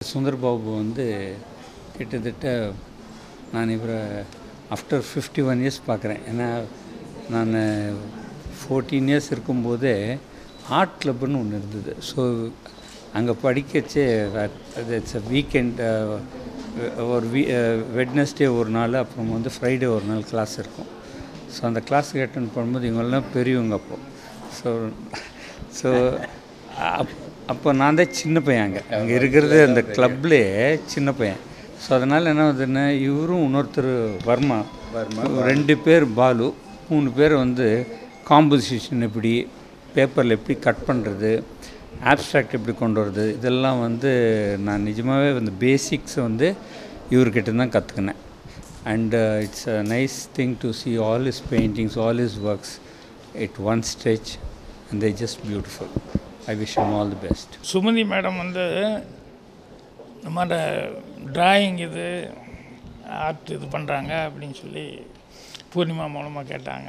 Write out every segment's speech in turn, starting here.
சுந்தர் பாபு வந்து கிட்டத்தட்ட நான் இவரை ஆஃப்டர் ஃபிஃப்டி ஒன் இயர்ஸ் பார்க்குறேன் ஏன்னா நான் ஃபோர்டீன் இயர்ஸ் இருக்கும்போதே ஆர்ட் கிளப்னு ஒன்று இருந்தது ஸோ அங்கே படிக்கச்சே இட்ஸ் அ வீக்கெண்ட் ஒரு வீ வெட்னஸ்டே ஒரு நாள் அப்புறம் வந்து ஃப்ரைடே ஒரு நாள் கிளாஸ் இருக்கும் ஸோ அந்த கிளாஸுக்கு அட்டன் பண்ணும்போது இவங்கெல்லாம் பெரியவங்க அப்போ ஸோ ஸோ அப் அப்போ நான் தான் சின்ன பையன் அங்கே அங்கே இருக்கிறது அந்த கிளப்லேயே சின்ன பையன் ஸோ அதனால் என்ன ஆகுதுன்னா இவரும் இன்னொருத்தர் வர்மா ரெண்டு பேர் பாலு மூணு பேர் வந்து காம்போசிஷன் எப்படி பேப்பரில் எப்படி கட் பண்ணுறது ஆப்ஸ்ட்ராக்ட் எப்படி கொண்டு வரது இதெல்லாம் வந்து நான் நிஜமாகவே வந்து பேசிக்ஸை வந்து இவர்கிட்ட தான் கற்றுக்கினேன் and it's a nice thing to see all his paintings all his works at one stretch and they're just beautiful i wish him all the best Sumathi madam வந்து இந்த மாதிரி டிராயிங் இது ஆர்ட் இது பண்ணுறாங்க அப்படின்னு சொல்லி பூர்ணிமா மூலமாக கேட்டாங்க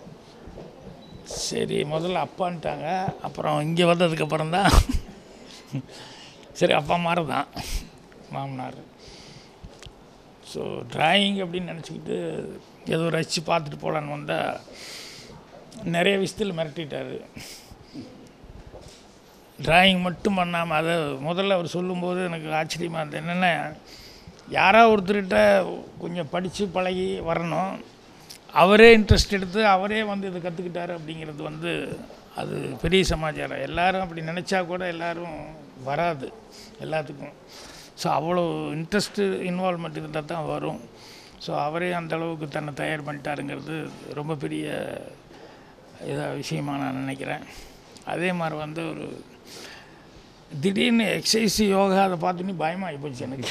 சரி முதல்ல அப்பான்ட்டாங்க அப்புறம் இங்கே வந்ததுக்கப்புறம் தான் சரி அப்பா மாதிரி தான் மாமனார் ஸோ டிராயிங் அப்படின்னு நினச்சிக்கிட்டு ஏதோ ரசித்து பார்த்துட்டு போகலான்னு வந்தால் நிறைய விஷயத்தில் மிரட்டிட்டார் டிராயிங் மட்டும் பண்ணாமல் அதை முதல்ல அவர் சொல்லும்போது எனக்கு ஆச்சரியமாக இருந்தது என்னென்ன யாராவது ஒருத்தர்கிட்ட கொஞ்சம் படித்து பழகி வரணும் அவரே இன்ட்ரெஸ்ட் எடுத்து அவரே வந்து இதை கற்றுக்கிட்டாரு அப்படிங்கிறது வந்து அது பெரிய சமாச்சாரம் எல்லாரும் அப்படி நினச்சா கூட எல்லாரும் வராது எல்லாத்துக்கும் ஸோ அவ்வளோ இன்ட்ரெஸ்ட்டு இன்வால்மெண்ட் இருந்தால் தான் வரும் ஸோ அவரே அந்த அளவுக்கு தன்னை தயார் பண்ணிட்டாருங்கிறது ரொம்ப பெரிய இதாக விஷயமா நான் நினைக்கிறேன் அதே மாதிரி வந்து ஒரு திடீர்னு எக்ஸசைஸ் யோகா அதை பார்த்தோன்னே பயமாகி போச்சு எனக்கு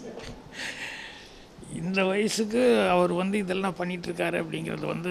இந்த வயசுக்கு அவர் வந்து இதெல்லாம் பண்ணிகிட்ருக்காரு அப்படிங்கிறது வந்து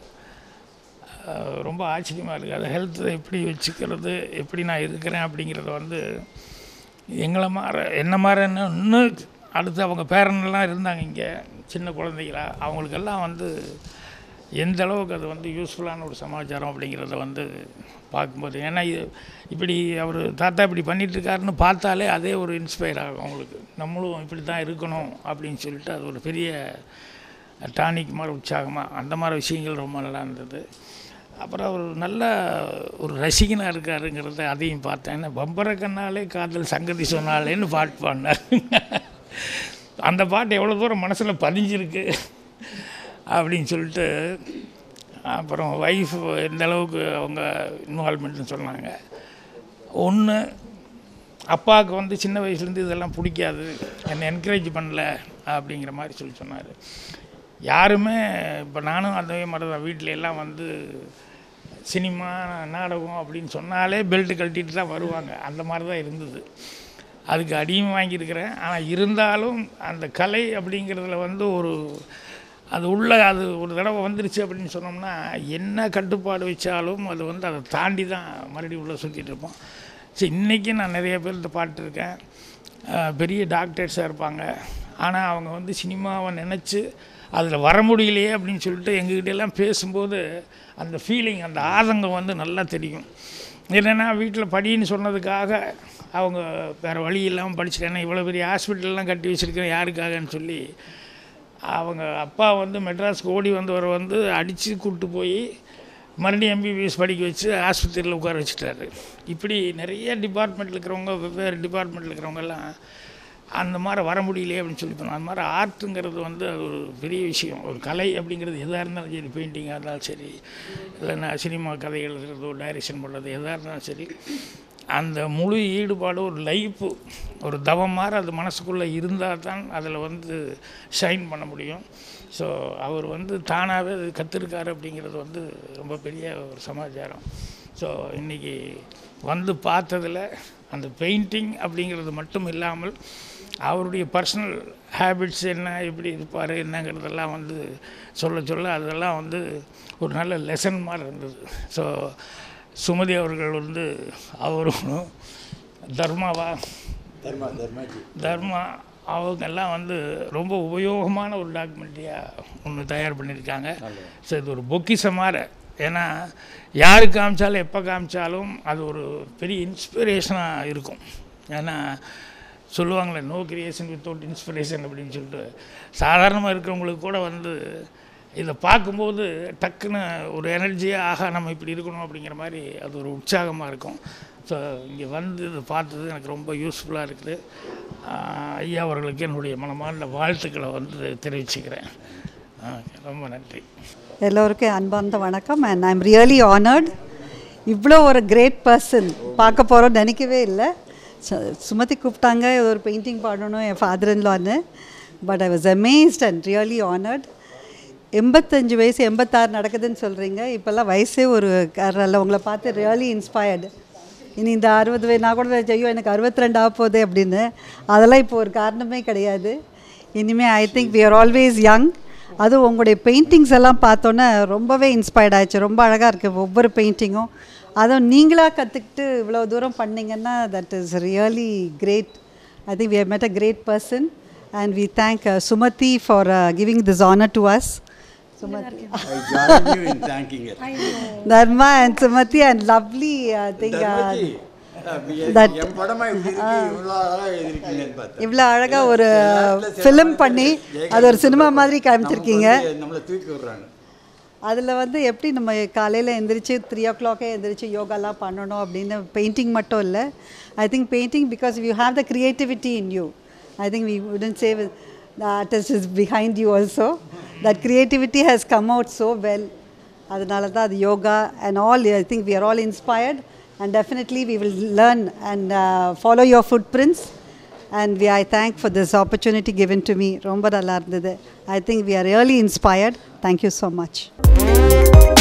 அஹ், ரொம்ப ஆச்சரியமாக இருக்குது அதை ஹெல்த்தை எப்படி வச்சுக்கிறது எப்படி நான் இருக்கிறேன் அப்படிங்கிறத வந்து எங்களை மாற என்ன மாதிரி இன்னும் அடுத்து அவங்க பேரன்லாம் இருந்தாங்க இங்கே சின்ன குழந்தைகளா அவங்களுக்கெல்லாம் வந்து எந்த அளவுக்கு அது வந்து யூஸ்ஃபுல்லான ஒரு சமாச்சாரம் அப்படிங்கிறத வந்து பார்க்கும்போது ஏன்னா இது இப்படி அவர் தாத்தா இப்படி பண்ணிட்டு இருக்காருன்னு பார்த்தாலே அதே ஒரு இன்ஸ்பயர் ஆகும் அவங்களுக்கு நம்மளும் இப்படி தான் இருக்கணும் அப்படின்னு சொல்லிட்டு அது ஒரு பெரிய டானிக் மாதிரி உற்சாகமாக அந்த மாதிரி விஷயங்கள் ரொம்ப நல்லா இருந்தது அப்புறம் அவர் நல்ல ஒரு ரசிகனாக இருக்காருங்கிறத அதையும் பார்த்தேன் ஏன்னா பம்பர கண்ணாலே காதல் சங்கதி சொன்னாலேன்னு பாட்டு பாடினார் அந்த பாட்டு எவ்வளோ தூரம் மனசில் பதிஞ்சிருக்கு அப்படின்னு சொல்லிட்டு அப்புறம் ஒய்ஃப் எந்த அளவுக்கு அவங்க இன்வால்மெண்ட்னு சொன்னாங்க ஒன்று அப்பாவுக்கு வந்து சின்ன வயசுலேருந்து இதெல்லாம் பிடிக்காது என்னை என்கரேஜ் பண்ணல அப்படிங்கிற மாதிரி சொல்லி சொன்னார் யாருமே இப்போ நானும் அதே மாதிரி தான் வீட்டில எல்லாம் வந்து சினிமா நாடகம் அப்படின்னு சொன்னாலே பெல்ட் கழட்டிட்டு தான் வருவாங்க அந்த மாதிரி தான் இருந்தது அதுக்கு அடியும் வாங்கியிருக்கிறேன் ஆனால் இருந்தாலும் அந்த கலை அப்படிங்கிறதுல வந்து ஒரு அது உள்ள அது ஒரு தடவை வந்துருச்சு அப்படின்னு சொன்னோம்னா என்ன கட்டுப்பாடு வச்சாலும் அது வந்து அதை தாண்டி தான் மறுபடியும் உள்ளே சுற்றிட்டு இருப்போம் சரி இன்றைக்கி நான் நிறைய பேர்கிட்ட பாட்டிருக்கேன் அஹ் பெரிய டாக்டர்ஸாக இருப்பாங்க ஆனால் அவங்க வந்து சினிமாவை நினச்சி அதில் வர முடியலையே அப்படின்னு சொல்லிட்டு எங்ககிட்ட எல்லாம் பேசும்போது அந்த ஃபீலிங் அந்த ஆதங்கம் வந்து நல்லா தெரியும் இல்லைன்னா வீட்டில் படின்னு சொன்னதுக்காக அவங்க வேறு வழி இல்லாமல் படிச்சுட்டேன்னா இவ்வளோ பெரிய ஹாஸ்பிட்டல்லாம் கட்டி வச்சுருக்கேன் யாருக்காகன்னு சொல்லி அவங்க அப்பா வந்து மெட்ராஸ்க்கு ஓடி வந்தவரை வந்து அடித்து கூப்பிட்டு போய் மறுபடியும் எம்பிபிஎஸ் படிக்க வச்சு ஆஸ்பத்திரியில் உட்கார வச்சுட்டாரு இப்படி நிறைய டிபார்ட்மெண்ட்டில் இருக்கிறவங்க வெவ்வேறு டிபார்ட்மெண்ட்டில் இருக்கிறவங்கெல்லாம் அந்த மாதிரி வர முடியலையே அப்படின்னு சொல்லி போனோம் அந்த மாதிரி ஆர்ட்டுங்கிறது வந்து அது ஒரு பெரிய விஷயம் ஒரு கலை அப்படிங்கிறது எதாக இருந்தாலும் சரி பெயிண்டிங்காக இருந்தாலும் சரி இல்லைன்னா சினிமா கதை எழுதுறதோ டைரக்ஷன் பண்ணுறது எதாக இருந்தாலும் சரி அந்த முழு ஈடுபாடு ஒரு லைஃப்பு ஒரு தவம் மாதிரி அது மனசுக்குள்ளே இருந்தால் தான் அதில் வந்து ஷைன் பண்ண முடியும் ஸோ அவர் வந்து தானாகவே அது கற்றுருக்காரு அப்படிங்கிறது வந்து ரொம்ப பெரிய ஒரு சமாச்சாரம் ஸோ இன்றைக்கி வந்து பார்த்ததில் அந்த பெயிண்டிங் அப்படிங்கிறது மட்டும் இல்லாமல் அவருடைய பர்சனல் ஹேபிட்ஸ் என்ன எப்படி இருப்பார் என்னங்கிறதெல்லாம் வந்து சொல்ல சொல்ல அதெல்லாம் வந்து ஒரு நல்ல லெசன் மாதிரி இருந்தது ஸோ சுமதி அவர்கள் வந்து அவரும் தர்மாவா தர்மா தர்மாஜி தர்மா அவங்கெல்லாம் வந்து ரொம்ப உபயோகமான ஒரு டாக்குமெண்ட்ரியாக ஒன்று தயார் பண்ணியிருக்காங்க ஸோ இது ஒரு பொக்கிஷமாக ஏன்னா யாரு காமிச்சாலும் எப்போ காமிச்சாலும் அது ஒரு பெரிய இன்ஸ்பிரேஷனாக இருக்கும் ஏன்னா சொல்லுவாங்களே நோ கிரியேஷன் வித்தவுட் இன்ஸ்பிரேஷன் அப்படின்னு சொல்லிட்டு சாதாரணமாக இருக்கிறவங்களுக்கு கூட வந்து இதை பார்க்கும்போது டக்குன்னு ஒரு எனர்ஜியாக ஆகா நம்ம இப்படி இருக்கணும் அப்படிங்கிற மாதிரி அது ஒரு உற்சாகமாக இருக்கும் ஸோ இங்கே வந்து இதை பார்த்தது எனக்கு ரொம்ப யூஸ்ஃபுல்லாக இருக்குது ஆஹ் ஐயா அவர்களுக்கு என்னுடைய மனமார்ந்த வாழ்த்துக்களை வந்து தெரிவிச்சுக்கிறேன் ஆஹ் ரொம்ப நன்றி எல்லோருக்கும் அன்பார்ந்த வணக்கம் and I am really honoured இவ்வளோ ஒரு கிரேட் பர்சன் பார்க்க போகிறோம் நினைக்கவே இல்லை சு- சுமதி கூப்பிட்டாங்க ஒரு பெயிண்டிங் பாடணும் என் ஃபாதர் இன்லான்னு but I was amazed and really honoured எண்பத்தஞ்சு வயசு எண்பத்தாறு நடக்குதுன்னு சொல்கிறீங்க இப்போல்லாம் வயசே ஒரு காரணம் இல்லை உங்களை பார்த்து ரியலி இன்ஸ்பயர்டு இனி இந்த அறுபது வயது நான் கூட நினைச்சேன், ஐயோ எனக்கு அறுபத்தி ரெண்டு ஆக போகுது அப்படின்னு அதெல்லாம் இப்போ ஒரு காரணமே கிடையாது இனிமேல் I think we are always young அதுவும் உங்களுடைய பெயிண்டிங்ஸ் எல்லாம் பார்த்தோன்னே ரொம்பவே இன்ஸ்பயர்ட் ஆயிடுச்சு ரொம்ப அழகாக இருக்குது ஒவ்வொரு பெயிண்டிங்கும் அதுவும் நீங்களாக கற்றுக்கிட்டு இவ்வளோ தூரம் பண்ணீங்கன்னா that is really great I think we have met a great person and we thank uh, Sumati for uh, giving this honor to us. Sumati. I join you in thanking it. Dharma and Sumati and lovely, I think. Uh, Dharmaji, ah that- என் படமா இப்படி இருக்கு இவ்வளோ அழகா எழுதிருக்கீங்கன்னு பார்த்தேன் இவ்வளோ அழகாக ஒரு எல்லாத்துல சில ஃபிலிம் படத்துல பண்ணி ஏகப்பட்ட அது ஒரு சினிமா படம் மாதிரி நமக்கு காமிச்சிருக்கீங்க வந்து நம்மளை தூக்கி விடுறாங்க அதில் வந்து எப்படி நம்ம காலையில் எந்திரிச்சு த்ரீ ஓ கிளாக்கே எந்திரிச்சு யோகாலாம் பண்ணணும் அப்படின்னு பெயிண்டிங் மட்டும் இல்லை I think painting because you have the creativity in you I think we உடன் say the artist is behind you also that creativity has come out so well அதனால தான் அது yoga and all I think we are all inspired and definitely we will learn and follow your footprints and we I thank for this opportunity given to me ரொம்ப நல்லா இருந்தது I think we are really inspired thank you so much